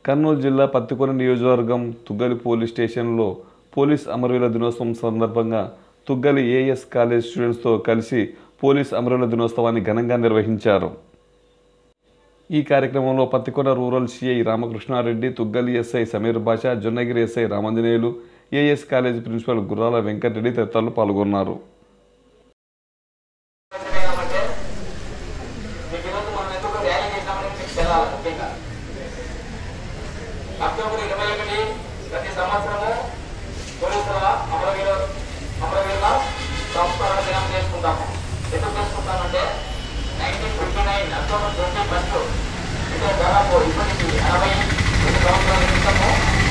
కర్నూలు జిల్లా పత్తికొండ నియోజకవర్గం తుగ్గలి పోలీస్ స్టేషన్లో పోలీస్ అమరవీరుల దినోత్సవం సందర్భంగా తుగ్గలి ఏఎస్ కాలేజ్ స్టూడెంట్స్తో కలిసి పోలీస్ అమరవీరుల దినోత్సవాన్ని ఘనంగా నిర్వహించారు ఈ కార్యక్రమంలో Pattikonda rural CI Ramakrishnareddy Tuggali SI Sameer Basha Jonnagiri SI Ramanjaneyulu AS college principal Gurrala Venkatareddy తదితరులు పాల్గొన్నారు కాబట్టి మీకు ఈరోజు మనం ఎందుకు ర్యాలీ చేసినామని మీకు తెలాలి ముఖ్యంగా అక్టోబర్ ఇరవై ఒకటి ప్రతి సంవత్సరము పోలీసుల అమరవీరు అమరవీరుల సంస్మరణ దినం చేసుకుంటాము ఎందుకు చేసుకుంటామంటే nineteen fifty nine October twenty first అంటే దాదాపు ఇప్పటికి అరవై రెండు సంవత్సరాల క్రితము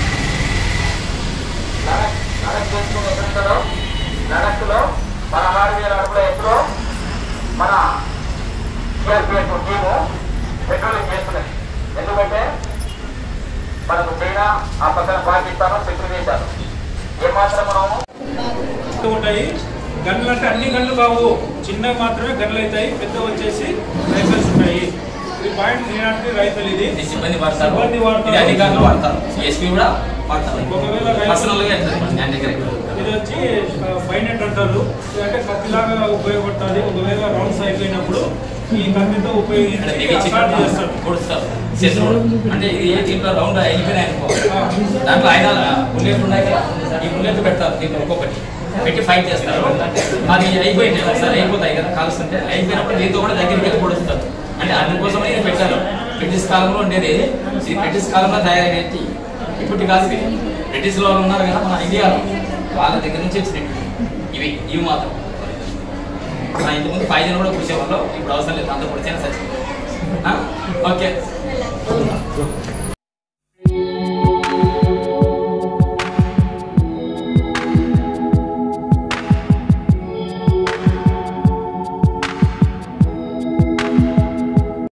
లడక్ లడక్ చేసుకుని ఎక్కడుంటారో లడఖ్లో పదహారు వేల అడుగుల ఎత్తులో మన సిఆర్పిఎఫ్ టీము పెట్రోలింగ్ చేస్తున్నది ఎందుకంటే మనకు చైనా ఆ పక్కన పాకిస్తాన్ శత్రు దేశాలు ఏమాత్రం మనము ఎక్కువ ఉంటాయి గన్లు అంటే అన్ని గన్లు కావు చిన్నవి మాత్రమే గన్లు అవుతాయి పెద్ద వచ్చేసి రైఫల్స్ ఉంటాయి ఇది point three not three rifle ఇది ఇది సిబ్బంది వాడతారు సిబ్బంది వాడతారు. ఇది అధికారులు వాడతారు ఎస్పీ కూడా వాడతారు ఒకవేళ రైఫల్ పర్సనల్ గా వెళ్తారు నేను దగ్గర ఇది వచ్చి ఫైనెట్ అంటారు ఇది అంటే కత్తిలాగా ఉపయోగపడుతుంది ఒకవేళ రౌండ్స్ అయిపోయినప్పుడు ఈ కత్తితో అంటే ఉపయోగించి తెగించి అటాక్ చేస్తారు పొడుస్తారు శత్రువులు అంటే ఇది ఏ దీంట్లో రౌండ్ అయిపోయినాయి అనుకో దాంట్లో ఆయన బుల్లెట్ ఉన్నాయి కదా, ఈ బుల్లెట్ పెడతారు దీంట్లో ఒక్కొక్కటి పెట్టి ఫైట్ చేస్తారు అది అయిపోయింది ఒకసారి అయిపోతాయి కదా కాలుస్తుంటే అయిపోయినప్పుడు దీంతో కూడా దగ్గరికి వెళ్ళి పొడుస్తారు అంటే అందుకోసమే ఇది పెట్టారు బ్రిటిష్ కాలంలో ఉండేది ఇది బ్రిటిష్ కాలంలో తయారైనది ఇప్పుడు కాదు ఇది బ్రిటిష్ వాళ్ళు ఉన్నారు కదా మన ఇండియాలో వాళ్ళ దగ్గర నుంచి వచ్చినవి ఇవి ఇవి మాత్రం మా ఇంటి ముందు పాయిజన్ కూడా కూర్చేవాళ్ళు ఇప్పుడు అవసరం లేదు అంత పొడిచైనా సచ్చింది ఓకే